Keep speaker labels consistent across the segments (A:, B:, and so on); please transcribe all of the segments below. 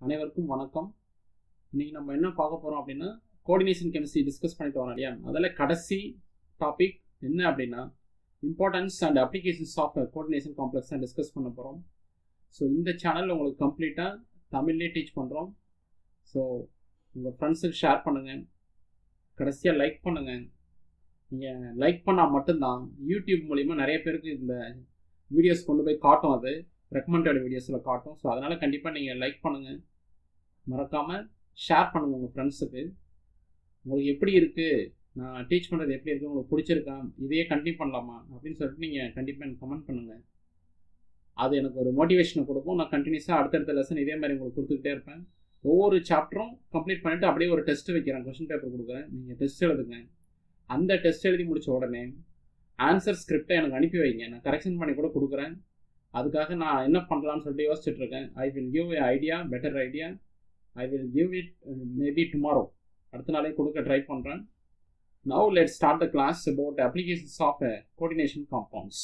A: அனைவருக்கும் வணக்கம் இன்னைக்கு நம்ம என்ன பார்க்க போகிறோம் அப்படின்னா கோஆர்டினேஷன் கெமிஸ்ட்ரி டிஸ்கஸ் பண்ணிட்டு வரோம் இல்லையா அதில் கடைசி டாபிக் என்ன அப்படின்னா importance and applications of coordination complex தான் டிஸ்கஸ் பண்ண போகிறோம் ஸோ இந்த சேனல் உங்களுக்கு கம்ப்ளீட்டாக தமிழ்லேயே டீச் பண்ணுறோம் ஸோ உங்கள் ஃப்ரெண்ட்ஸுக்கு ஷேர் பண்ணுங்கள் கடைசியாக லைக் பண்ணுங்கள் நீங்கள் லைக் பண்ணால் மட்டும்தான் யூடியூப் மூலிமா நிறைய பேருக்கு இந்த வீடியோஸ் கொண்டு போய் காட்டும் அது ரெக்கமெண்டட் வீடியோஸில் காட்டும் ஸோ அதனால் கண்டிப்பாக நீங்கள் லைக் பண்ணுங்கள் மறக்காமல் ஷேர் பண்ணுங்கள் உங்கள் ஃப்ரெண்ட்ஸுக்கு உங்களுக்கு எப்படி இருக்குது நான் டீச் பண்ணுறது எப்படி இருக்குது உங்களுக்கு பிடிச்சிருக்கா இதையே கண்டினியூ பண்ணலாமா அப்படின்னு சொல்லிட்டு நீங்கள் கண்டிப்பாக எனக்கு கமெண்ட் பண்ணுங்கள் அது எனக்கு ஒரு மோட்டிவேஷனை கொடுக்கும் நான் கண்டினியூஸாக அடுத்தடுத்த லெசன் இதே மாதிரி உங்களுக்கு கொடுத்துக்கிட்டே இருப்பேன் ஒவ்வொரு சாப்டரும் கம்ப்ளீட் பண்ணிவிட்டு அப்படியே ஒரு டெஸ்ட் வைக்கிறேன் கொஷின் பேப்பர் கொடுக்குறேன் நீங்கள் டெஸ்ட் எழுதுங்க அந்த டெஸ்ட் எழுதி முடித்த உடனே ஆன்சர் ஸ்கிரிப்டை எனக்கு அனுப்பி வைங்க நான் கரெக்ஷன் பண்ணி கூட கொடுக்குறேன் அதுக்காக நான் என்ன பண்ணலாம்னு சொல்லிட்டு யோசிச்சுட்டு இருக்கேன் I will give a idea better idea I will give it maybe tomorrow அடுத்த நாளே கொடுக்க ட்ரை பண்ணுறேன் now let start the class about applications of coordination compounds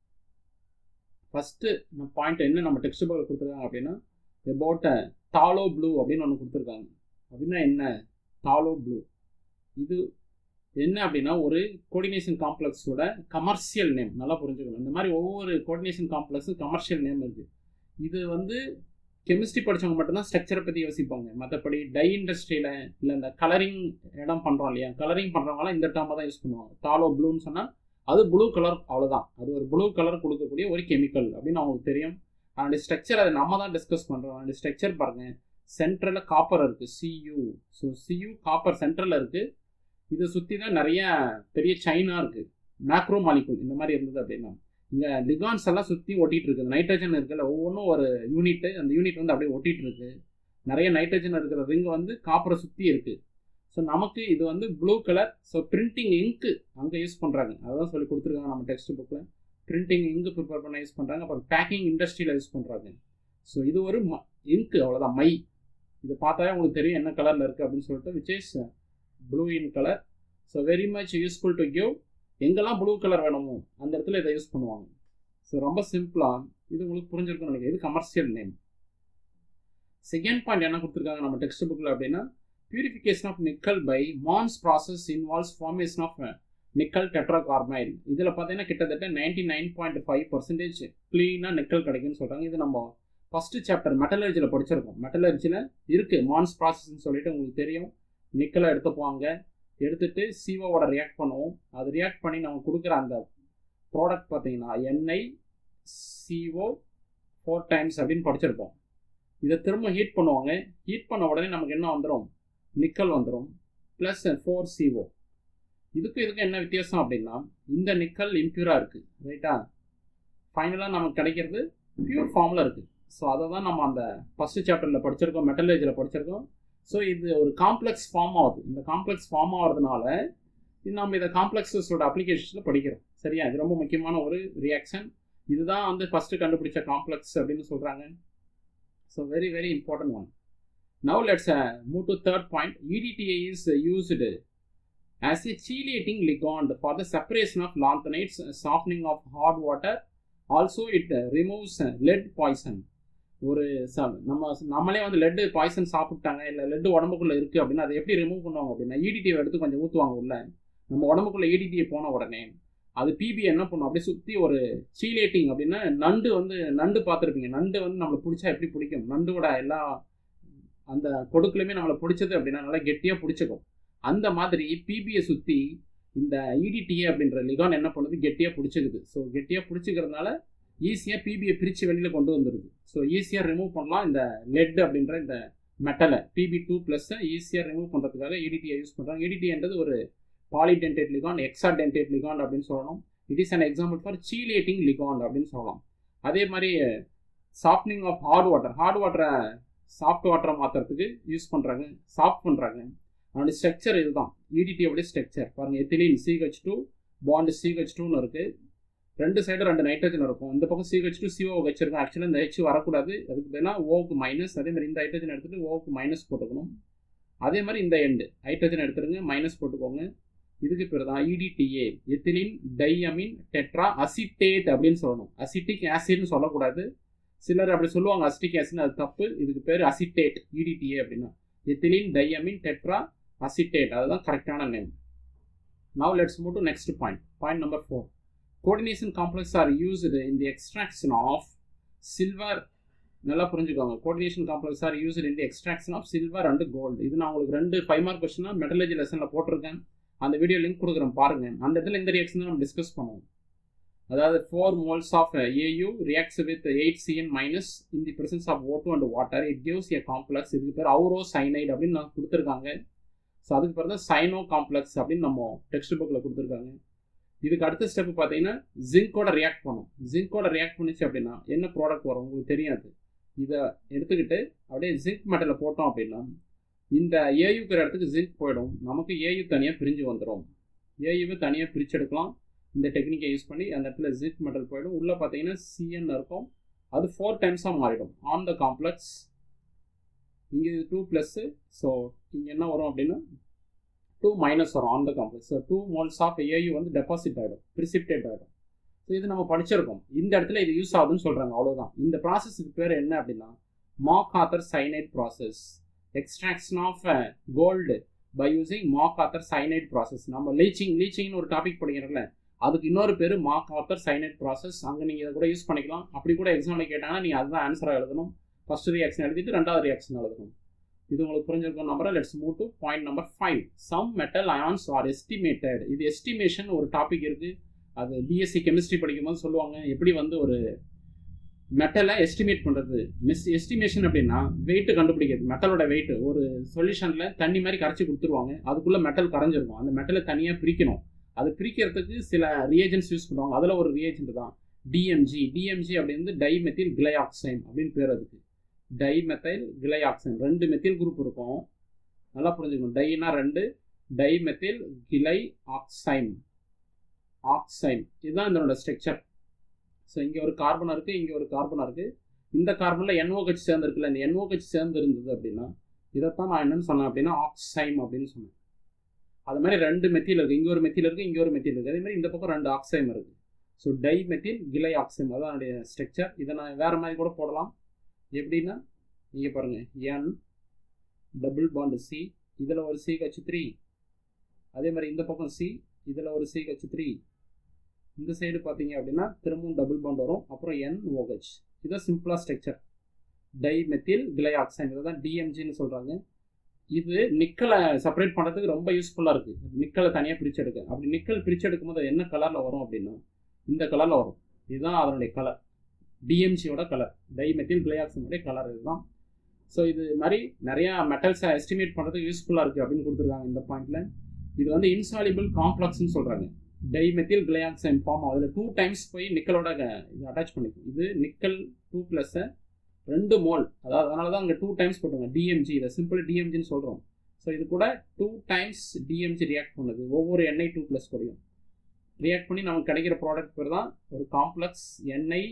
A: first நம்ம பாயிண்ட் என்ன நம்ம டெக்ஸ்ட் புக்கில் கொடுத்துருக்காங்க அப்படின்னா அபவுட் டாலோ ப்ளூ அப்படின்னு ஒன்று கொடுத்துருக்காங்க அப்படின்னா என்ன டாலோ ப்ளூ இது என்ன அப்படின்னா ஒரு கோஆர்டினேஷன் காம்ப்ளெக்ஸோட கமர்ஷியல் நேம் நல்லா புரிஞ்சுக்கணும் இந்த மாதிரி ஒவ்வொரு கோஆர்டினேஷன் காம்ப்ளெக்ஸும் கமர்ஷியல் நேம் இருக்குது இது வந்து கெமிஸ்ட்ரி படித்தவங்க மட்டும்தான் ஸ்ட்ரக்சரை பற்றி யோசிப்பாங்க மற்றபடி டை இண்டஸ்ட்ரியில் இல்லை இந்த கலரிங் இடம் பண்ணுறோம் இல்லையா கலரிங் பண்ணுறவங்களாம் இந்த டேர்மை தான் யூஸ் பண்ணுவாங்க டாலோ ப்ளூன்னு சொன்னால் அது ப்ளூ கலர் அவ்வளோதான் அது ஒரு ப்ளூ கலர் கொடுக்கக்கூடிய ஒரு கெமிக்கல் அப்படின்னு அவங்களுக்கு தெரியும் அதனுடைய ஸ்ட்ரக்சர் அதை நம்ம தான் டிஸ்கஸ் பண்ணுறோம் அதனுடைய ஸ்ட்ரக்சர் பாருங்கள் சென்ட்ரலில் காப்பர் இருக்குது சியூ ஸோ சியூ காப்பர் சென்ட்ரலில் இருக்குது இதை சுற்றி தான் நிறைய பெரிய சைனாக இருக்குது மேக்ரோ மாலிகுல் இந்த மாதிரி இருந்தது அப்படின்னா இங்கே லிகான்ஸ் எல்லாம் சுற்றி ஒட்டிகிட்டு இருக்குது நைட்ரஜன் இருக்குல்ல ஒவ்வொன்றும் ஒரு யூனிட்டு அந்த யூனிட் வந்து அப்படியே ஒட்டிகிட்டு இருக்கு நிறைய நைட்ரஜன் இருக்கிற ரிங் வந்து காப்பரை சுற்றி இருக்குது ஸோ நமக்கு இது வந்து blue colour so printing ink அங்கே யூஸ் பண்ணுறாங்க அதான் சொல்லி கொடுத்துருக்காங்க நம்ம டெக்ஸ்ட் புக்கில் பிரிண்டிங் இங்கு ப்ரிப்பேர் பண்ண யூஸ் பண்ணுறாங்க அப்புறம் பேக்கிங் இண்டஸ்ட்ரியில் யூஸ் பண்ணுறாங்க ஸோ இது ஒரு ம இங்க்கு அவ்வளோதான் மை இது பார்த்தாலே உங்களுக்கு தெரியும் என்ன கலரில் இருக்குது அப்படின்னு சொல்லிட்டு which is blue in colour so very much useful to give எங்கெல்லாம் ப்ளூ கலர் வேணுமோ அந்த இடத்துல இதை யூஸ் பண்ணுவாங்க ஸோ ரொம்ப சிம்பிளாக இது உங்களுக்கு புரிஞ்சிருக்கும்னு நினைக்கிறேன் இது கமர்ஷியல் நேம் செகண்ட் பாயிண்ட் என்ன கொடுத்துருக்காங்க நம்ம டெக்ஸ்ட் புக்கில் அப்படின்னா purification of nickel by Mond's process involves formation of nickel tetracarbonyl இதில் பார்த்தீங்கன்னா கிட்டத்தட்ட ninety nine point five percentage க்ளீனாக நிக்கல் கிடைக்கும்னு சொல்கிறாங்க இது நம்ம ஃபஸ்ட்டு சாப்டர் மெட்டலர்ஜியில் படிச்சிருக்கோம் மெட்டலர்ஜியில் இருக்குது மான்ஸ் ப்ராசஸ்ன்னு சொல்லிட்டு உங்களுக்கு தெரியும் நிக்கலை எடுத்துப்பாங்க எடுத்துட்டு சிஓவோட ரியாக்ட் பண்ணுவோம் அது ரியாக்ட் பண்ணி நம்ம கொடுக்குற அந்த ப்ராடக்ட் பார்த்தீங்கன்னா எண்ணெய் சிஓ ஃபோர் டைம்ஸ் அப்படின்னு படிச்சிருப்போம் இதை திரும்ப ஹீட் பண்ணுவாங்க ஹீட் பண்ண உடனே நமக்கு என்ன வந்துடும் நிக்கல் வந்துடும் ப்ளஸ் ஃபோர் சிஓ இதுக்கு இதுக்கு என்ன வித்தியாசம் அப்படின்னா இந்த நிக்கல் இம்ப்யூராக இருக்குது ரைட்டா ஃபைனலாக நமக்கு கிடைக்கிறது பியூர் ஃபார்மில் இருக்குது ஸோ அதை தான் நம்ம அந்த ஃபஸ்ட்டு சாப்டரில் படிச்சிருக்கோம் மெட்டலேஜில் படிச்சிருக்கோம் ஸோ இது ஒரு காம்ப்ளெக்ஸ் ஃபார்ம் ஆகுது இந்த காம்ப்ளெக்ஸ் ஃபார்ம் ஆகிறதுனால நம்ம இதை காம்ப்ளெக்ஸஸோட அப்ளிகேஷன்ஸில் படிக்கிறோம் சரியா இது ரொம்ப முக்கியமான ஒரு ரியாக்ஷன் இதுதான் வந்து ஃபஸ்ட்டு கண்டுபிடிச்ச காம்ப்ளெக்ஸ் அப்படின்னு சொல்கிறாங்க so very very important one now let's move to third point EDTA is used as a chelating ligand for the separation of lanthanides, softening of hot water. Also, it removes lead poison. ஒரு ச நம்ம நம்மளே வந்து laddu poison சாப்பிட்டாங்க இல்லை லெட்டு உடம்புக்குள்ளே இருக்குது அப்படின்னா அதை எப்படி ரிமூவ் பண்ணுவாங்க அப்படின்னா இடிடியை எடுத்து கொஞ்சம் ஊற்றுவாங்க உள்ள நம்ம உடம்புக்குள்ளே இடிடியை போன உடனே அது பிபி என்ன பண்ணும் அப்படியே சுற்றி ஒரு சீலேட்டிங் அப்படின்னா நண்டு வந்து நண்டு பார்த்துருப்பீங்க நண்டு வந்து நம்மளை பிடிச்சா எப்படி பிடிக்கும் நண்டோட எல்லா அந்த கொடுக்குலையுமே நம்மளை பிடிச்சது அப்படின்னா நல்லா கெட்டியாக பிடிச்சிக்கும் அந்த மாதிரி பிபியை சுற்றி இந்த இடிடிஏ அப்படின்ற லிகான் என்ன பண்ணுது கெட்டியாக பிடிச்சிக்குது ஸோ கெட்டியாக பிடிச்சிக்கிறதுனால ஈஸியாக பிபியை பிரித்து வெளியில் கொண்டு வந்துடுது ஸோ ஈஸியாக ரிமூவ் பண்ணலாம் இந்த லெட் அப்படின்ற இந்த மெட்டலை பிபி டூ ப்ளஸ்ஸை ஈஸியாக ரிமூவ் பண்ணுறதுக்காக இடிடியை யூஸ் பண்ணுறாங்க இடிடின்றது ஒரு பாலிடென்டேட் லிகான் எக்ஸா டென்டேட் லிகான் அப்படின்னு சொல்லணும் it is an example for chelating ligand அப்படின்னு சொல்லலாம் அதே மாதிரி softening of hard water hard வாட்டரை சாஃப்ட் வாட்டரை மாற்றுறதுக்கு யூஸ் பண்ணுறாங்க சாஃப்ட் பண்ணுறாங்க அதோட ஸ்ட்ரக்சர் இதுதான் இடிடியோட ஸ்ட்ரக்சர் பாருங்கள் ethylene C H two bond C H டூன்னு இருக்குது ரெண்டு சைடு ரெண்டு நைட்ரஜன் இருக்கும் இந்த பக்கம் சிஹெச் டூ சிஓ வச்சிருக்கோம் ஆக்சுவலாக இந்த ஹெச் வரக்கூடாது அதுக்கு பதிலாக ஓவுக்கு மைனஸ் அதே மாதிரி இந்த ஹைட்ரஜன் எடுத்துகிட்டு ஓவுக்கு மைனஸ் போட்டுக்கணும் அதே மாதிரி இந்த எண்டு ஹைட்ரஜன் எடுத்துருங்க மைனஸ் போட்டுக்கோங்க இதுக்கு பேர் தான் EDTA ethylene diamine tetra acetate அப்படின்னு சொல்லணும் அசிட்டிக் ஆசிட்னு சொல்லக்கூடாது சிலர் அப்படி சொல்லுவாங்க அசிட்டிக் ஆசிட் அது தப்பு இதுக்கு பேர் அசிட்டேட் இடிடிஏ அப்படின்னா எத்திலின் டையமின் டெட்ரா அசிட்டேட் அதுதான் கரெக்டான name now let's move to next point point number four coordination complex are used in the extraction of silver நல்லா புரிஞ்சுக்கோங்க coordination complex are used in the extraction of silver and gold இது நான் உங்களுக்கு ரெண்டு five mark கொஸ்டினா metallurgy லெசனில் போட்டிருக்கேன் அந்த video link கொடுக்குறேன் பாருங்க அந்த இடத்துல இந்த ரியாக்ஷன் தான் நம்ம டிஸ்கஸ் பண்ணுவோம் அதாவது four moles of A U reacts with eight C N minus in the presence of O two and water it gives a complex இதுக்கு பேர் அவுரோ சைனைட் அப்படின்னு நான் கொடுத்துருக்காங்க ஸோ அதுக்கு பேர் தான் சைனோ காம்ப்ளெக்ஸ் அப்படின்னு நம்ம டெக்ஸ்ட் புக்கில் கொடுத்துருக்காங்க இதுக்கு அடுத்த ஸ்டெப் பார்த்தீங்கன்னா ஜிங்கோட ரியாக்ட் பண்ணும் ஜிங்கோட ரியாக்ட் பண்ணிச்சு அப்படின்னா என்ன ப்ராடக்ட் வரும் உங்களுக்கு தெரியாது இதை எடுத்துக்கிட்டு அப்படியே ஜிங்க் மெட்டலில் போட்டோம் அப்படின்னா இந்த ஏயுக்கிற இடத்துக்கு ஜிங்க் போயிடும் நமக்கு ஏயு தனியாக பிரிஞ்சு வந்துடும் ஏயுவை தனியாக பிரித்து எடுக்கலாம் இந்த டெக்னிக்கை யூஸ் பண்ணி அந்த இடத்துல ஜிங்க் மெட்டல் போயிடும் உள்ளே பார்த்தீங்கன்னா சிஎன் இருக்கும் அது ஃபோர் டைம்ஸாக மாறிடும் ஆன் த காம்ப்ளெக்ஸ் இங்கே இது டூ ப்ளஸ்ஸு ஸோ இங்கே என்ன வரும் அப்படின்னா டூ மைனஸ் வரும் on the complex so two moles of A U வந்து டெபாசிட் ஆகிடும் ப்ரிசிப்டேட் ஆகிடும் ஸோ இது நம்ம படிச்சிருக்கோம் இந்த இடத்துல இது யூஸ் ஆகுதுன்னு சொல்கிறாங்க அவ்வளோதான் இந்த ப்ராசஸுக்கு பேர் என்ன அப்படின்னா MacArthur cyanide process extraction of gold by using MacArthur cyanide process நம்ம லீச்சிங் லீச்சிங்னு ஒரு டாபிக் படிக்கிறோம்ல அதுக்கு இன்னொரு பேர் மார்க் ஆத்தர் சைனைட் ப்ராசஸ் அங்கே நீங்கள் இதை கூட யூஸ் பண்ணிக்கலாம் அப்படி கூட எக்ஸாமில் கேட்டாங்கன்னா நீங்கள் அதுதான் ஆன்சராக எழுதணும் ஃபர்ஸ்ட் ரியாக்ஷன் எழுதிட்டு ரெண்டாவது ரியாக்ஷன் எழுதணும் இது உங்களுக்கு புரிஞ்சிருக்கும் நம்பரை let's move to point number five some metal ions are estimated இது எஸ்டிமேஷன் ஒரு டாபிக் இருக்குது அது பிஎஸ்சி கெமிஸ்ட்ரி படிக்கும்போது சொல்லுவாங்க எப்படி வந்து ஒரு மெட்டலை எஸ்டிமேட் பண்ணுறது மிஸ் எஸ்டிமேஷன் அப்படின்னா வெயிட் கண்டுபிடிக்கிறது மெட்டலோட வெயிட் ஒரு சொல்யூஷனில் தண்ணி மாதிரி கரைச்சி கொடுத்துருவாங்க அதுக்குள்ளே மெட்டல் கரைஞ்சிருக்கும் அந்த மெட்டலை தனியாக பிரிக்கணும் அது பிரிக்கிறதுக்கு சில ரியேஜென்ட்ஸ் யூஸ் பண்ணுவாங்க அதில் ஒரு ரியேஜென்ட் தான் டிஎம்ஜி டிஎம்ஜி அப்படின்னு டைமெத்தில் கிளைஆக்சைன் அப்படின்னு பேர் அதுக்கு டைமெத்தைல் கிளைஆக்சைன் ரெண்டு மெத்தில் குரூப் இருக்கும் நல்லா புரிஞ்சுக்கணும் டைனா ரெண்டு டைமெத்தில் கிளை ஆக்சைன் ஆக்சைன் இதுதான் இதனோட ஸ்ட்ரக்சர் ஸோ இங்கே ஒரு கார்பன் இருக்குது இங்கே ஒரு கார்பன் இருக்குது இந்த கார்பனில் என்ஓஹெச் சேர்ந்துருக்குல்ல இந்த என்ஓஹெச் சேர்ந்து இருந்தது அப்படின்னா இதைத்தான் நான் என்னன்னு சொன்னேன் அப்படின்னா ஆக்சைம் அப்படின்னு சொன்னேன் அது மாதிரி ரெண்டு மெத்தில் இருக்குது இங்கே ஒரு மெத்தில் இருக்குது இங்கே ஒரு மெத்தில் இருக்குது அதே மாதிரி இந்த பக்கம் ரெண்டு ஆக்சைம் இருக்குது ஸோ டை மெத்தில் கிளை ஆக்சைம் அதான் என்னுடைய ஸ்ட்ரக்சர் இதை நான் வேறு மாதிரி கூட போடலாம் எப்படின்னா இங்கே பாருங்கள் என் டபுள் பாண்டு சி இதில் ஒரு சி கட்சி த்ரீ அதே மாதிரி இந்த பக்கம் சி இதில் ஒரு சி கட்சி த்ரீ இந்த சைடு பார்த்தீங்க அப்படின்னா திரும்பவும் டபுள் பாண்ட் வரும் அப்புறம் என் ஓஹெச் இதான் சிம்பிளாக structure dimethyl glyoxime இதை தான் டிஎம்ஜின்னு சொல்கிறாங்க இது நிக்கலை செப்பரேட் பண்ணுறதுக்கு ரொம்ப யூஸ்ஃபுல்லாக இருக்குது நிக்கலை தனியாக பிரித்து எடுக்க அப்படி நிக்கல் பிரித்து எடுக்கும்போது அது என்ன கலரில் வரும் அப்படின்னா இந்த கலரில் வரும் இதுதான் அதனுடைய கலர் டிஎம்ஜியோட கலர் டைமெத்தில் கிளையாக்சனுடைய கலர் இதுதான் ஸோ இது மாதிரி நிறையா மெட்டல்ஸை எஸ்டிமேட் பண்ணுறதுக்கு யூஸ்ஃபுல்லாக இருக்குது அப்படின்னு கொடுத்துருக்காங்க இந்த பாயிண்ட்டில் இது வந்து இன்சாலிபிள் காம்ப்ளெக்ஸ்னு சொல்கிறாங்க டைமெத்தில் கிளையாக்சைன் ஃபார்ம் அதில் டூ டைம்ஸ் போய் நிக்கலோட இது அட்டாச் பண்ணிக்கும் இது நிக்கல் டூ ப்ளஸ்ஸை ரெண்டு மோல் அதாவது அதனால தான் அங்கே டூ டைம்ஸ் போட்டுங்க டிஎம்ஜி இதை சிம்பிள் டிஎம்ஜின்னு சொல்கிறோம் ஸோ இது கூட டூ டைம்ஸ் டிஎம்ஜி ரியாக்ட் பண்ணுது ஒவ்வொரு எண்ணெய் டூ ப்ளஸ் கூடயும் ரியாக்ட் பண்ணி நமக்கு கிடைக்கிற ப்ராடக்ட் பேர் தான் ஒரு காம்ப்ளெக்ஸ் எண்ணெய்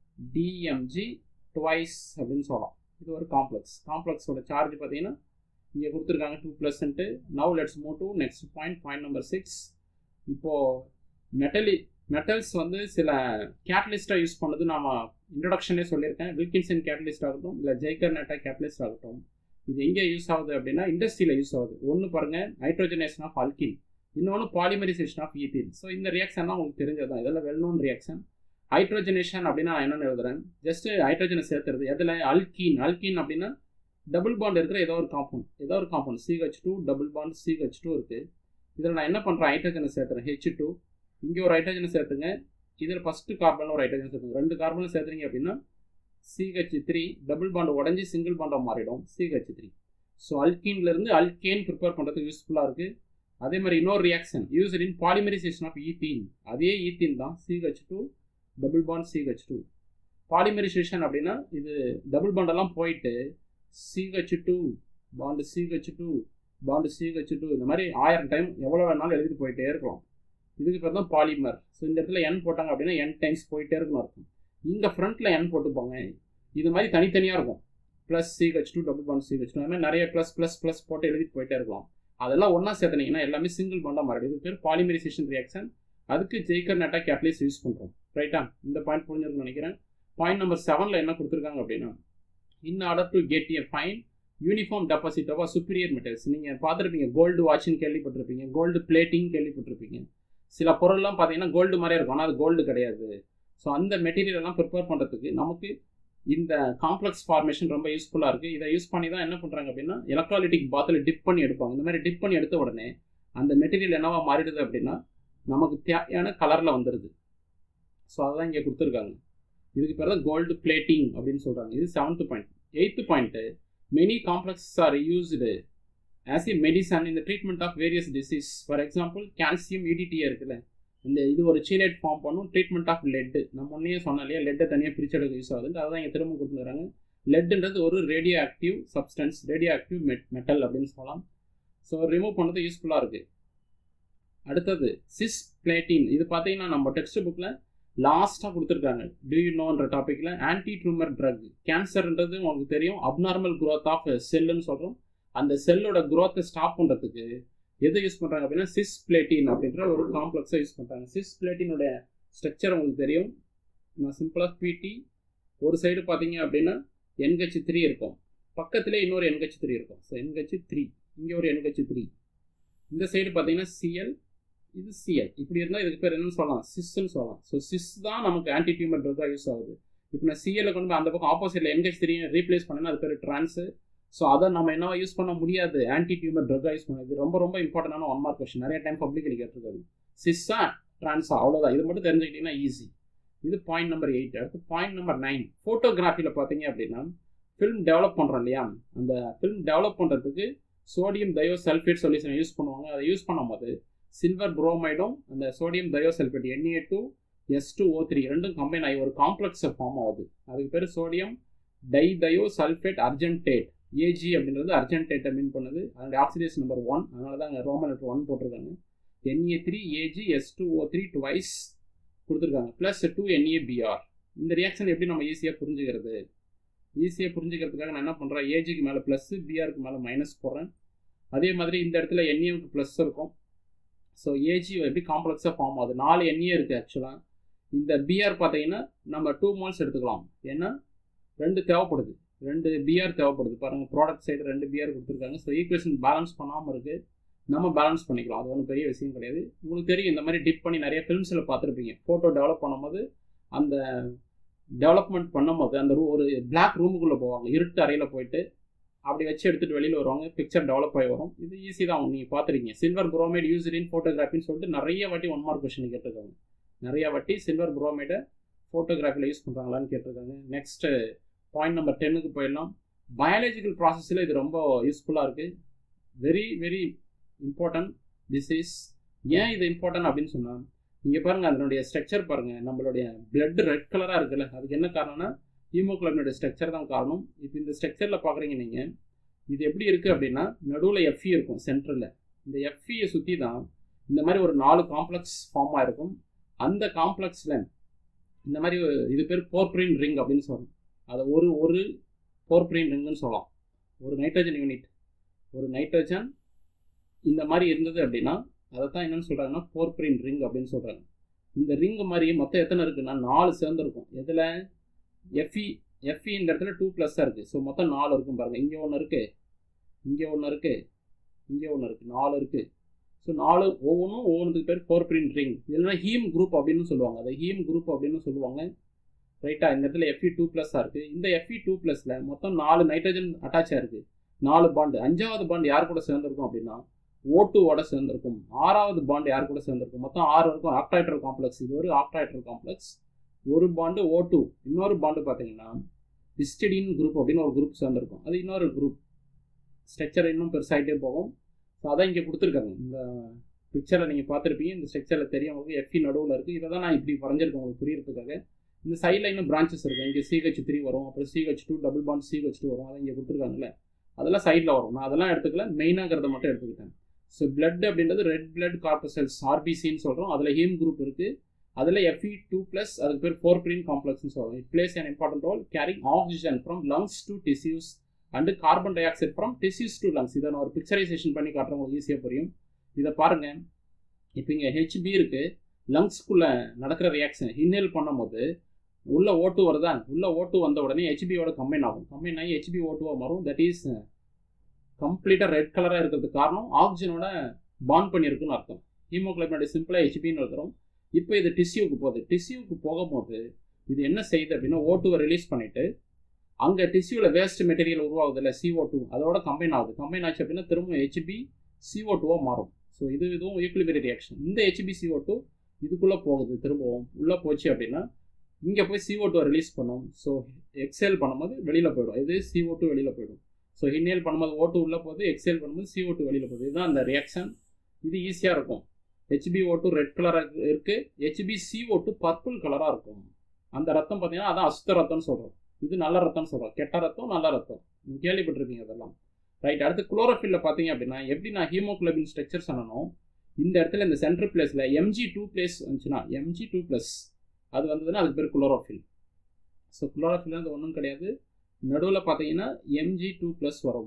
A: டிஎம்ஜி டுவைஸ் அப்படின்னு சொல்லலாம் இது ஒரு காம்ப்ளெக்ஸ் காம்ப்ளெக்ஸோட சார்ஜ் பார்த்தீங்கன்னா இங்கே கொடுத்துருக்காங்க டூ ப்ளஸ்ன்ட்டு now let's move to next point point number six இப்போது மெட்டலி மெட்டல்ஸ் வந்து சில கேட்டலிஸ்ட்டாக யூஸ் பண்ணது நாம் இன்ட்ரடக்ஷனே சொல்லியிருக்கேன் வில்கின்சன் கேட்டலிஸ்ட் ஆகட்டும் இல்லை ஜெய்கர் நெட்டா கேட்டலிஸ்ட் ஆகட்டும் இது எங்கே யூஸ் ஆகுது அப்படின்னா இண்டஸ்ட்ரியில் யூஸ் ஆகுது ஒன்று பாருங்கள் ஹைட்ரோஜனேஷன் ஆஃப் அல்கின் இன்னொன்று பாலிமரைசேஷன் ஆஃப் ஈத்தீன் ஸோ இந்த ரியாக்ஷன் தான் உங்களுக்கு தெரிஞ்சதான் இதெல்லாம் வெல் நோன் ரியாக்ஷன் ஹைட்ரோஜனேஷன் அப்படின்னா நான் என்னென்னு எழுதுறேன் ஜஸ்ட் ஹைட்ரோஜனை சேர்த்துறது எதில் அல்கீன் அல்கீன் அப்படின்னா டபுள் பாண்ட் இருக்கிற ஏதோ ஒரு காம்பவுண்ட் ஏதோ ஒரு compound C H two double bond CH two இருக்குது இதில் நான் என்ன பண்ணுறேன் ஹைட்ரஜனை சேர்த்துறேன் ஹெச் டூ இங்கே ஒரு ஹைட்ரஜனை சேர்த்துங்க இதில் ஃபஸ்ட்டு கார்பனில் ஒரு ஹைட்ரஜன் சேர்த்துங்க ரெண்டு கார்பனில் சேர்த்துறீங்க அப்படின்னா சிஹெச் த்ரீ டபுள் பாண்டை உடஞ்சி சிங்கிள் பாண்டாக மாறிடும் சிஹெச் த்ரீ ஸோ அல்கீன்லேருந்து அல்கேன் ப்ரிப்பேர் பண்ணுறதுக்கு யூஸ்ஃபுல்லாக இருக்குது அதே மாதிரி இன்னொரு reaction use in polymerisation of ethene அதே ஈத்தீன் தான் C H two double bond CH two polymerisation அப்படின்னா இது டபுள் பாண்டெல்லாம் போயிட்டு C H two bond C H two bond C H two இந்த மாதிரி ஆயிரம் டைம் எவ்வளோ வேணாலும் எழுதிட்டு போயிட்டே இருக்கலாம் இதுக்கு பேர் தான் பாலிமர் ஸோ இந்த இடத்துல என் போட்டாங்க அப்படின்னா என் டைம்ஸ் போயிட்டே இருக்கணும் இருக்கும் இந்த ஃப்ரண்ட்டில் என் போட்டுப்பாங்க இது மாதிரி தனித்தனியாக இருக்கும் plus C H two double bond CH two அது மாதிரி நிறைய ப்ளஸ் ப்ளஸ் ப்ளஸ் போட்டு எழுதிட்டு போயிட்டே இருக்கலாம் அதெல்லாம் ஒன்றா சேர்த்துனீங்கன்னா எல்லாமே சிங்கிள் பாண்டாக மாறிடும் இது பேர் பாலிமரைசேஷன் ரியாக்ஷன் அதுக்கு ஜெய்கர் நட்டா கேட்டலிஸ் யூஸ் பண்ணுறோம் ரைட்டா இந்த பாயிண்ட் புரிஞ்சிருக்குன்னு நினைக்கிறேன் பாயிண்ட் நம்பர் செவனில் என்ன கொடுத்துருக்காங்க அப்படின்னா in order to get a fine uniform deposit of superior metals நீங்கள் பார்த்துருப்பீங்க கோல்டு வாட்ச்னு கேள்விப்பட்டிருப்பீங்க கோல்டு பிளேட்டிங் கேள்விப்பட்டிருப்பீங்க சில பொருள்லாம் பார்த்தீங்கன்னா கோல்டு மாதிரியே இருக்கும் ஆனால் அது கோல்டு கிடையாது ஸோ அந்த மெட்டீரியல் எல்லாம் ப்ரிப்பேர் பண்ணுறதுக்கு நமக்கு இந்த காம்ப்ளெக்ஸ் ஃபார்மேஷன் ரொம்ப யூஸ்ஃபுல்லாக இருக்குது இதை யூஸ் பண்ணி தான் என்ன பண்ணுறாங்க அப்படின்னா எலக்ட்ராலிட்டிக் பாத்தில் டிப் பண்ணி எடுப்பாங்க இந்த மாதிரி டிப் பண்ணி எடுத்த உடனே அந்த மெட்டீரியல் என்னவா மாறிடுது அப்படின்னா நமக்கு தேவையான கலரில் வந்துடுது ஸோ அதான் இங்கே கொடுத்துருக்காங்க இதுக்கு பேர் தான் கோல்டு பிளேட்டிங் அப்படின்னு சொல்கிறாங்க இது seventh point eighth point many complexes are used as a medicine இந்த treatment of various disease for example calcium EDTA இருக்குல்ல இந்த இது ஒரு சீலேட் ஃபார்ம் பண்ணும் ட்ரீட்மெண்ட் ஆஃப் லெட்டு நம்ம முன்னே சொன்னோம் இல்லையா லெட்டை தனியாக பிரிச்சு எடுக்க யூஸ் ஆகுது அதான் இங்கே திரும்ப கொடுத்துருக்காங்க லெட்டுன்றது ஒரு radioactive substance radioactive மெட் மெட்டல் அப்படின்னு சொல்லலாம் ஸோ ரிமூவ் பண்ணது யூஸ்ஃபுல்லாக இருக்குது அடுத்தது சிஸ் பிளேட்டின் இது பார்த்தீங்கன்னா நம்ம டெக்ஸ்ட் புக்கில் லாஸ்ட்டாக கொடுத்துருக்காங்க டூ யூ நோன்ற டாப்பிக்கில் ஆன்டி ட்ரூமர் ட்ரக் கேன்சர்ன்றது உங்களுக்கு தெரியும் அப்நார்மல் குரோத் ஆஃப் செல்லுன்னு சொல்கிறோம் அந்த செல்லோட குரோத்தை ஸ்டாப் பண்ணுறதுக்கு எதை யூஸ் பண்ணுறாங்க அப்படின்னா சிஸ் பிளேட்டின் அப்படின்ற ஒரு காம்ப்ளெக்ஸை யூஸ் பண்ணுறாங்க சிஸ் பிளேட்டினுடைய ஸ்ட்ரக்சர் உங்களுக்கு தெரியும் நான் சிம்பிளாக பிடி ஒரு சைடு பார்த்தீங்க அப்படின்னா என்ஹெச் த்ரீ இருக்கும் பக்கத்திலே இன்னொரு என்ஹெச் த்ரீ இருக்கும் ஸோ என்ஹெச் த்ரீ இங்கே ஒரு என்ஹெச் த்ரீ இந்த சைடு பார்த்தீங்கன்னா சிஎல் இது சிஎல் இப்படி இருந்தால் இதுக்கு பேர் என்னன்னு சொல்லலாம் சிஸ்ன்னு சொல்லலாம் ஸோ சிஸ் தான் நமக்கு ஆன்டி டியூமர் ட்ரக்காக யூஸ் ஆகுது இப்போ நான் சிஎல்ல கொண்டு போய் அந்த பக்கம் ஆப்போசிட்டில் என்ஹெச் த்ரீ ரீப்ளேஸ் பண்ணேன்னா அது பேர் ட்ரான்ஸு ஸோ அதை நம்ம என்னவா யூஸ் பண்ண முடியாது ஆன்டி டியூமர் ட்ரக்காக யூஸ் பண்ண இது ரொம்ப ரொம்ப இம்பார்ட்டண்டான ஒன் மார்க் கொஸ்டின் நிறைய டைம் பப்ளிக் கேட்டிருக்காரு சிஸ்ஸா ட்ரான்ஸா அவ்வளோதான் இது மட்டும் தெரிஞ்சுக்கிட்டீங்கன்னா ஈஸி இது பாயிண்ட் நம்பர் எயிட் அடுத்து பாயிண்ட் நம்பர் நைன் ஃபோட்டோகிராஃபியில் பார்த்தீங்க அப்படின்னா ஃபிலிம் டெவலப் பண்ணுறோம் இல்லையா அந்த ஃபிலிம் டெவலப் பண்ணுறதுக்கு சோடியம் தயோ சல்ஃபேட் சொல்யூஷனை யூஸ் பண்ணுவாங்க அதை யூஸ் பண்ணும்போது சில்வர் புரோமைடும் அந்த sodium thiosulphate N A two S two O three ரெண்டும் கம்பைன் ஆகி ஒரு காம்ப்ளெக்ஸை ஃபார்ம் ஆகுது அதுக்கு பேர் sodium di thio sulphate argentate A G அப்படின்றது அர்ஜென்டேட்டை மீன் பண்ணுது அதனுடைய ஆக்சிடேஷன் நம்பர் ஒன் அதனால தான் அங்கே ரோமன் லெட்டர் ஒன் போட்டிருக்காங்க N A three A G S two O three twice கொடுத்துருக்காங்க ப்ளஸ் டூ என்ஏ பிஆர் இந்த ரியாக்ஷன் எப்படி நம்ம ஈஸியாக புரிஞ்சுக்கிறது ஈஸியாக புரிஞ்சுக்கிறதுக்காக நான் என்ன பண்ணுறேன் ஏஜிக்கு மேலே ப்ளஸ் பிஆருக்கு மேலே மைனஸ் போடுறேன் அதே மாதிரி இந்த இடத்துல என்ஏவுக்கு ப்ளஸ் இருக்கும் ஸோ ஏஜி எப்படி காம்ப்ளெக்ஸாக ஃபார்ம் ஆகுது நாலு என்ஏ இருக்குது ஆக்சுவலாக இந்த பிஆர் பார்த்தீங்கன்னா நம்ம டூ மோல்ஸ் எடுத்துக்கலாம் ஏன்னா ரெண்டு தேவைப்படுது ரெண்டு பிஆர் தேவைப்படுது பாருங்கள் ப்ராடக்ட் சைடு ரெண்டு பிஆர் கொடுத்துருக்காங்க ஸோ ஈக்குவேஷன் பேலன்ஸ் பண்ணாமல் இருக்குது நம்ம பேலன்ஸ் பண்ணிக்கலாம் அது ஒன்றும் பெரிய விஷயம் கிடையாது உங்களுக்கு தெரியும் இந்த மாதிரி டிப் பண்ணி நிறைய ஃபிலிம்ஸில் பார்த்துருப்பீங்க ஃபோட்டோ டெவலப் பண்ணும்போது அந்த டெவலப்மெண்ட் பண்ணும்போது அந்த ரூ ஒரு பிளாக் ரூமுக்குள்ளே போவாங்க இருட்டு அறையில் போயிட்டு அப்படி வச்சு எடுத்துகிட்டு வெளியில் வருவாங்க பிக்சர் டெவலப் ஆகி வரும் இது ஈஸி தான் நீங்கள் பார்த்துருக்கீங்க சில்வர் புரோமைட் யூஸ் இன் ஃபோட்டோகிராஃபின்னு சொல்லிட்டு நிறைய வாட்டி ஒன் மார்க் கொஸ்டின் கேட்டிருக்காங்க நிறைய வாட்டி சில்வர் புரோமைடை ஃபோட்டோகிராஃபியில் யூஸ் பண்ணுறாங்களான்னு கேட்டிருக்காங்க நெக்ஸ்ட்டு பாயிண்ட் நம்பர் டென்னுக்கு போயிடலாம் பயாலஜிக்கல் ப்ராசஸில் இது ரொம்ப யூஸ்ஃபுல்லாக இருக்குது வெரி வெரி இம்பார்ட்டன்ட் டிசீஸ் ஏன் இது இம்பார்ட்டன்ட் அப்படின்னு சொன்னால் இங்கே பாருங்கள் அதனுடைய ஸ்ட்ரக்சர் பாருங்கள் நம்மளுடைய பிளட் ரெட் கலராக இருக்குல்ல அதுக்கு என்ன காரணம்னா ஹீமோக்ளோபினுடைய ஸ்ட்ரக்சர் தான் காரணம் இப்போ இந்த ஸ்ட்ரக்சரில் பார்க்குறீங்க நீங்கள் இது எப்படி இருக்குது அப்படின்னா நடுவில் எஃப்இ இருக்கும் சென்டரில் இந்த எஃப்இயை சுற்றி தான் இந்த மாதிரி ஒரு நாலு காம்ப்ளெக்ஸ் ஃபார்ம் ஆகிருக்கும் அந்த காம்ப்ளெக்ஸில் இந்த மாதிரி இது பேர் போர்ப்ரின் ரிங் அப்படின்னு சொல்லணும் அதை ஒரு ஒரு போர்ப்ரின் ரிங்குன்னு சொல்லலாம் ஒரு நைட்ரஜன் யூனிட் ஒரு நைட்ரஜன் இந்த மாதிரி இருந்தது அப்படின்னா அதை தான் என்னன்னு சொல்கிறாங்கன்னா போர்ப்ரின் ரிங் அப்படின்னு சொல்கிறாங்க இந்த ரிங் மாதிரி மொத்தம் எத்தனை இருக்குன்னா நாலு சேர்ந்துருக்கும் எதில் எஃப்இ எஃப்இ இந்த இடத்துல டூ ப்ளஸ்ஸாக இருக்குது ஸோ மொத்தம் நாலு இருக்கும் பாருங்கள் இங்கே ஒன்று இருக்குது இங்கே ஒன்று இருக்குது இங்கே ஒன்று இருக்குது நாலு இருக்குது ஸோ நாலு ஒவ்வொன்றும் ஒவ்வொன்றுக்கு பேர் போர்ப்ரின் ரிங் இல்லைன்னா ஹீம் குரூப் அப்படின்னு சொல்லுவாங்க அதை ஹீம் குரூப் அப்படின்னு சொல்லுவாங்க ரைட்டா இந்த இடத்துல எஃப்இ டூ ப்ளஸ்ஸாக இருக்குது இந்த எஃப்இ டூ ப்ளஸில் மொத்தம் நாலு நைட்ரஜன் அட்டாச் ஆயிருக்கு நாலு பாண்டு அஞ்சாவது பாண்டு யார் கூட சேர்ந்துருக்கும் அப்படின்னா ஓ டூவோட சேர்ந்துருக்கும் ஆறாவது பாண்டு யார் கூட சேர்ந்துருக்கும் மொத்தம் ஆறு இருக்கும் ஆக்டாய்டர் காம்ப்ளெக்ஸ் இது ஒரு ஆக்டாய்டர் காம்ப்ளெக்ஸ் ஒரு பாண்டு ஓ டூ இன்னொரு பாண்டு பார்த்தீங்கன்னா ஹிஸ்டிடின் குரூப் அப்படின்னு ஒரு குரூப் சேர்ந்துருக்கும் அது இன்னொரு குரூப் ஸ்ட்ரக்சர் இன்னும் பெருசாகிட்டே போகும் ஸோ அதான் இங்கே கொடுத்துருக்காங்க இந்த பிக்சரை நீங்கள் பார்த்துருப்பீங்க இந்த ஸ்ட்ரக்சரில் தெரியும் உங்களுக்கு எஃப்இ நடுவில் இருக்குது இதை தான் நான் இப்படி வரைஞ்சிருக்கேன் உங்களுக்கு புரியறதுக்காக இந்த சைடில் இன்னும் பிரான்ச்சஸ் இருக்கும் இங்கே சிஹெச் த்ரீ வரும் அப்புறம் CH two double bond CH two வரும் அதை இங்கே கொடுத்துருக்காங்கல்ல அதெல்லாம் சைடில் வரும் நான் அதெல்லாம் எடுத்துக்கல மெயினாகிறத மட்டும் எடுத்துக்கிட்டேன் ஸோ பிளட் அப்படின்றது ரெட் பிளட் கார்பசெல்ஸ் ஆர்பிசின்னு சொல்கிறோம் அதில் ஹீம் குரூப் இருக்குது அதில் எஃப்இ டூ ப்ளஸ் அதுக்கு பேர் ஃபோர் பிரின் காம்ப்ளெக்ஸ்னு சொல்கிறோம் it plays an important role carrying oxygen from lungs to tissues and carbon dioxide from tissues to lungs இதை நான் ஒரு பிக்சரைசேஷன் பண்ணி காட்டுறேன் உங்களுக்கு ஈஸியாக புரியும் இதை பாருங்கள் இப்போ இங்கே ஹெச்பி இருக்குது லங்ஸ்க்குள்ளே நடக்கிற ரியாக்ஷன் இன்ஹேல் பண்ணும்போது உள்ள ஓட்டு வருதா உள்ள ஓட்டு வந்த உடனே ஹெச்பியோட கம்பைன் ஆகும் கம்பைன் ஆகி ஹெச்பி ஓட்டுவாக மாறும் தட் இஸ் கம்ப்ளீட்டாக ரெட் கலராக இருக்கிறதுக்கு காரணம் ஆக்சிஜனோட பாண்ட் பண்ணியிருக்குன்னு அர்த்தம் ஹீமோகுளோபினோட சிம்பிளாக ஹெச்பின்னு எழுதுறோம் இப்போ இது டிஷ்யூக்கு போகுது டிஷ்யூக்கு போகும்போது இது என்ன செய்யுது அப்படின்னா ஓட்டுவை ரிலீஸ் பண்ணிட்டு அங்கே டிஷ்யூவில் வேஸ்ட் மெட்டீரியல் உருவாகுது இல்லை சிஓ டூ அதோட கம்பைன் ஆகுது கம்பைன் ஆச்சு அப்படின்னா திரும்ப ஹெச்பி சிஓ டூவாக மாறும் ஸோ இது இதுவும் ஈக்குலிபரி ரியாக்ஷன் இந்த ஹெச்பி சிஓ டூ இதுக்குள்ளே போகுது திரும்பவும் உள்ளே போச்சு அப்படின்னா இங்கே போய் சிஓ டூ ரிலீஸ் பண்ணும் ஸோ எக்ஸேல் பண்ணும்போது வெளியில் போயிடும் இது சிஓ டூ வெளியில் போயிடும் ஸோ இன்ஹேல் பண்ணும்போது ஓட்டு உள்ளே போகுது எக்ஸேல் பண்ணும்போது சிஓ டூ வெளியில் போகுது இதுதான் அந்த ரியாக்ஷன் இது ஈஸியாக இருக்கும் ஹெச்பி ஓட்டு ரெட் கலராக இருக்குது ஹெச்பி சிஓ டூ பர்பிள் கலராக இருக்கும் அந்த ரத்தம் பார்த்தீங்கன்னா அதான் அசுத்த ரத்தம்னு சொல்கிறோம் இது நல்ல ரத்தம்னு சொல்கிறோம் கெட்ட ரத்தம் நல்ல ரத்தம் நீங்கள் கேள்விப்பட்டிருப்பீங்க அதெல்லாம் ரைட் அடுத்து குளோரோஃபில்ல பார்த்தீங்க அப்படின்னா எப்படி நான் ஹீமோகுளோபின் ஸ்ட்ரக்சர் சொன்னனோ இந்த இடத்துல இந்த சென்ட்ரல் பிளேஸில் எம்ஜி டூ பிளேஸ் வந்துச்சுன்னா எம்ஜி டூ ப்ளஸ் அது வந்ததுன்னா அதுக்கு பேர் குளோரோஃபில் ஸோ குளோரோஃபில் அது ஒன்றும் கிடையாது நடுவில் பார்த்தீங்கன்னா எம்ஜி டூ ப்ளஸ் வரும்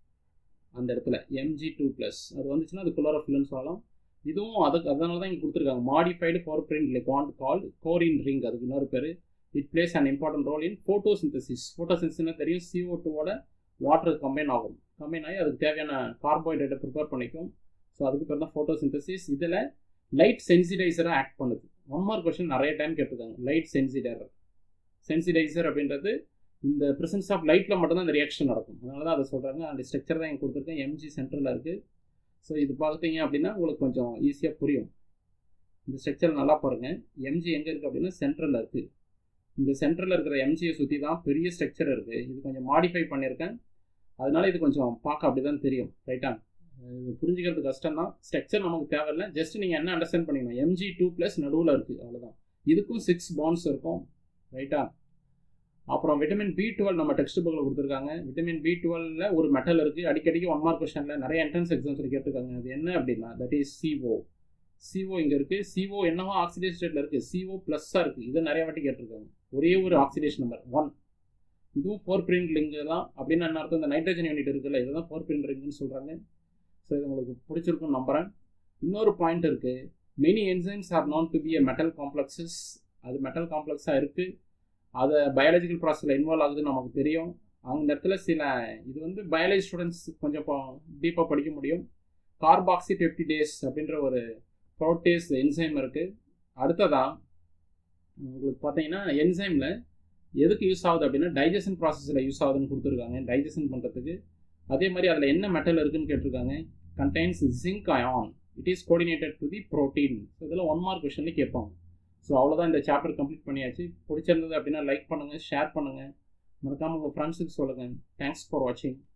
A: அந்த இடத்துல எம்ஜி டூ ப்ளஸ் அது வந்துச்சுன்னா அது குளோரோஃபில்னு சொல்லலாம் இதுவும் அதுக்கு அதனால தான் இங்கே கொடுத்துருக்காங்க modified porphyrin ligand called corrin ring அதுக்கு இன்னொரு பேர் it plays an important role in photosynthesis ஃபோட்டோசிந்தசிஸ்னா தெரியும் சிஓ டூவோட வாட்டர் கம்பைன் ஆகும் கம்பைன் ஆகி அதுக்கு தேவையான கார்போஹைட்ரேட்டை ப்ரிப்பேர் பண்ணிக்கும் ஸோ அதுக்கு பேர் தான் ஃபோட்டோசிந்தசிஸ் இதில் லைட் சென்சிடைசராக ஆக்ட் பண்ணுது ஒன் மார்க் கொஸ்டின் நிறைய டைம் கேட்டிருக்காங்க லைட் சென்சிடைசர் சென்சிடைசர் அப்படின்றது இந்த ப்ரெசன்ஸ் ஆஃப் லைட்டில் மட்டும்தான் இந்த ரியாக்ஷன் நடக்கும் அதனால தான் அதை சொல்கிறாங்க அந்த ஸ்ட்ரக்சர் தான் இங்கே கொடுத்துருக்கேன் எம்ஜி சென்டரில் இருக்குது ஸோ இது பார்த்தீங்க அப்படின்னா உங்களுக்கு கொஞ்சம் ஈஸியாக புரியும் இந்த ஸ்ட்ரக்சர் நல்லா பாருங்கள் எம்ஜி எங்கே இருக்குது அப்படின்னா சென்ட்ரலில் இருக்குது இந்த சென்டரில் இருக்கிற எம்ஜியை சுற்றி தான் பெரிய ஸ்ட்ரக்சர் இருக்குது இது கொஞ்சம் மாடிஃபை பண்ணியிருக்கேன் அதனால இது கொஞ்சம் பார்க்க அப்படி தான் தெரியும் ரைட்டா இது புரிஞ்சுக்கிறது கஷ்டம் தான் ஸ்ட்ரக்சர் நமக்கு தேவையில்லை ஜஸ்ட் நீங்கள் என்ன அண்டர்ஸ்டாண்ட் பண்ணிக்கணும் எம்ஜி டூ ப்ளஸ் நடுவில் இருக்குது அவ்வளோதான் இதுக்கும் சிக்ஸ் பாண்ட்ஸ் இருக்கும் ரைட்டா அப்புறம் விட்டமின் பி டுவெல் நம்ம டெக்ஸ்ட் புக்கில் கொடுத்துருக்காங்க விட்டமின் பி டுவெல்ல ஒரு மெட்டல் இருக்குது அடிக்கடிக்கு ஒன் மார்க் கொஸ்டினில் நிறைய என்ட்ரன்ஸ் எக்ஸாம்ஸில் கேட்டிருக்காங்க அது என்ன அப்படின்னா தட் இஸ் சிஓ சிஓ இங்கே இருக்குது சிஓ என்னவோ ஆக்சிடேஷன் ஸ்டேட்டில் இருக்குது சிஓ ப்ளஸ்ஸாக இருக்குது இதை நிறைய வாட்டி கேட்டிருக்காங்க ஒரே ஒரு ஆக்சிடேஷன் நம்பர் ஒன் இதுவும் ஃபோர் பிரிண்ட் லிங்க் தான் அப்படின்னு என்ன அர்த்தம் இந்த நைட்ரஜன் யூனிட் இருக்குல்ல இதுதான் ஃபோர் பிரிண்ட் ரிங்னு சொல்கிறாங்க ஸோ இது உங்களுக்கு பிடிச்சிருக்கும்னு நம்புகிறேன் இன்னொரு பாயிண்ட் இருக்குது many enzymes are not to be a metal complexes அது மெட்டல் காம்ப்ளெக்ஸாக இருக்குது அதை பயாலஜிக்கல் ப்ராசஸில் இன்வால்வ் ஆகுதுன்னு நமக்கு தெரியும் அந்த இடத்துல சில இது வந்து பயாலஜி ஸ்டூடெண்ட்ஸ் கொஞ்சம் டீப்பாக படிக்க முடியும் கார்பாக்சி பெப்டிடேஸ் அப்படின்ற ஒரு ப்ரோட்டேஸ் என்சைம் இருக்குது அடுத்ததாக உங்களுக்கு பார்த்தீங்கன்னா என்சைமில் எதுக்கு யூஸ் ஆகுது அப்படின்னா டைஜஷன் ப்ராசஸில் யூஸ் ஆகுதுன்னு கொடுத்துருக்காங்க டைஜஷன் பண்ணுறதுக்கு அதே மாதிரி அதில் என்ன மெட்டல் இருக்குன்னு கேட்டிருக்காங்க contains zinc ion it is coordinated to the protein so இதில் ஒன் மார்க் கொஷனில் கேட்பாங்க ஸோ அவ்வளோதான் இந்த சாப்டர் கம்ப்ளீட் பண்ணியாச்சு பிடிச்சிருந்தது அப்படின்னா லைக் பண்ணுங்கள் ஷேர் பண்ணுங்கள் மறக்காமல் உங்கள் ஃப்ரெண்ட்ஸுக்கு சொல்லுங்கள் தேங்க்ஸ் ஃபார் வாட்சிங்